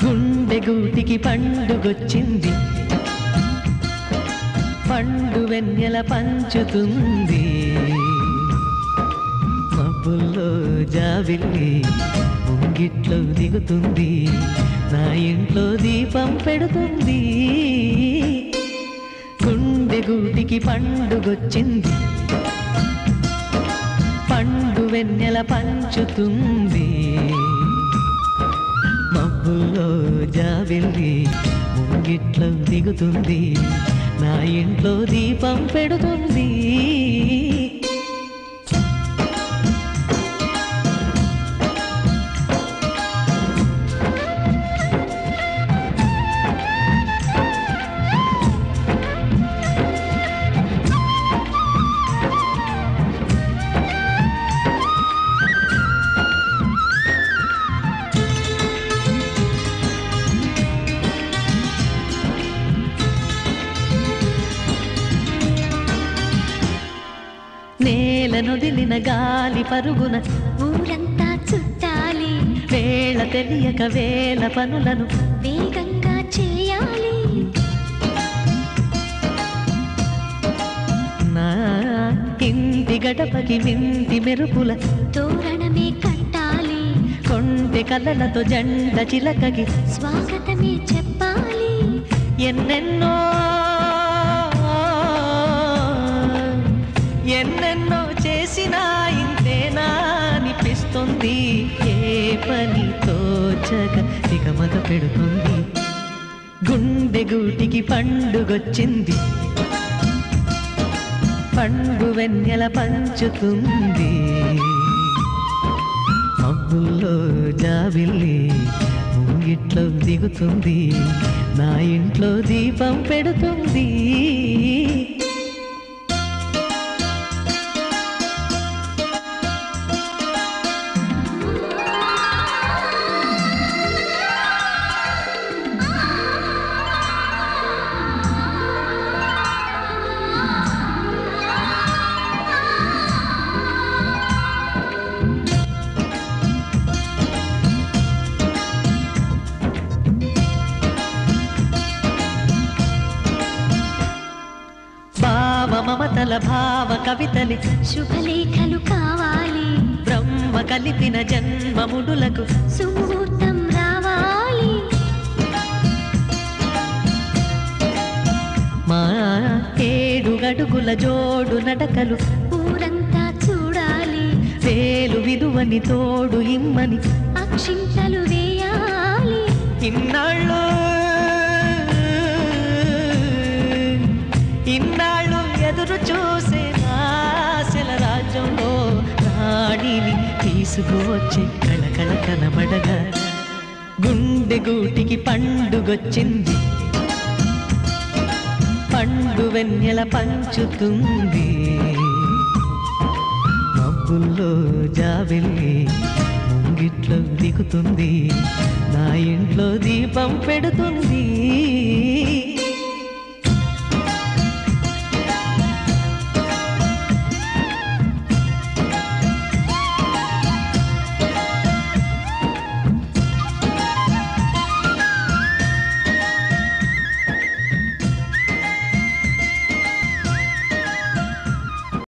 గుండె గూటికి పండుగొచ్చింది పండు వెన్నెల పంచుతుంది మబ్బుల్లో జాబిల్లి ముంగిట్లో దిగుతుంది నా ఇంట్లో దీపం పెడుతుంది గుండె గూటికి పండుగొచ్చింది పండు వెన్నెల పంచుతుంది మబ్బుల్లో జాబిల్లి ముంగిట్లో దిగుతుంది నా ఇంట్లో దీపం పెడుతుంది నేల నొదిలిన గాలి పరుగున ఊరంతా చుట్టాలి వేళ తెలియక వేల పనులను వేగంగా చేయాలి నా ఇంటి గడపకి వింటి మెరుపుల తోరణమే కట్టాలి కొంటె కలలతో జెండ చిలకకి స్వాగతమే చెప్పాలి ఎన్నెన్నో ఎన్నెన్నో చేసినా ఇంతేనా అనిపిస్తుంది ఏ పని తోచక దిగమగ పెడుతుంది గుండె గూటికి పండుగొచ్చింది పండు వెన్నెల పంచుతుంది మబ్బుల్లో జాబిల్లి ముంగిట్లో దిగుతుంది నా ఇంట్లో దీపం పెడుతుంది భావ మమతల భావ కవితలి శుభలేఖలు కావాలి బ్రహ్మ కలిపిన జన్మముడులకు సుముహూర్తం రావాలి మా ఏడు గడుగుల జోడు నడకలు ఊరంతా చూడాలి వేలు విలువని తోడు ఇమ్మని అక్షింతలు వేయాలి ఇన్నాళ్ళు ఇన్నాళ్ళు ఎదురు చూసే ఆశల రాజ్యంలో రాణిని తీసుకువచ్చి కళకళ కనబడగా గుండె గూటికి పండుగొచ్చింది పండు వెన్నెల పంచుతుంది మబ్బుల్లో జాబిల్లి ముంగిట్లో దిగుతుంది నా ఇంట్లో దీపం పెడుతుంది